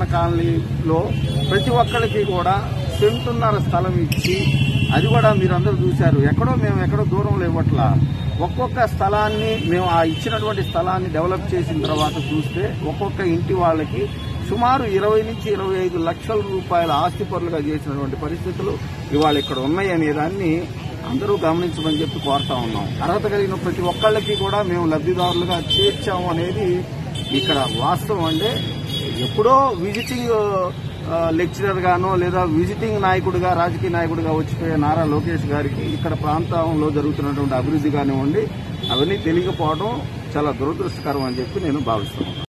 కళ్యాణ కాలనీలో ప్రతి ఒక్కరికి కూడా సెంటున్నర స్థలం ఇచ్చి అది కూడా మీరందరూ చూశారు ఎక్కడో మేము ఎక్కడో దూరంలో ఇవ్వట్లా ఒక్కొక్క స్థలాన్ని మేము ఆ ఇచ్చినటువంటి స్థలాన్ని డెవలప్ చేసిన తర్వాత చూస్తే ఒక్కొక్క ఇంటి వాళ్ళకి సుమారు ఇరవై నుంచి ఇరవై ఐదు లక్షల రూపాయల ఆస్తి పరులుగా చేసినటువంటి పరిస్థితులు ఇవాళ ఇక్కడ ఉన్నాయి అనే దాన్ని అందరూ గమనించమని చెప్పి కోరుతా ఉన్నాం అర్హత కలిగిన ప్రతి ఒక్కళ్ళకి కూడా మేము లబ్ధిదారులుగా చేర్చాము అనేది ఇక్కడ వాస్తవం అంటే ఎప్పుడో విజిటింగ్ ఆ, లెక్చరర్ గానో లేదా విజిటింగ్ నాయకుడిగా రాజకీయ నాయకుడిగా వచ్చిపోయే నారా లోకేష్ గారికి ఇక్కడ ప్రాంతంలో జరుగుతున్నటువంటి అభివృద్ధి కానివ్వండి అవన్నీ తెలియకపోవడం చాలా దురదృష్టకరం అని చెప్పి నేను భావిస్తున్నాను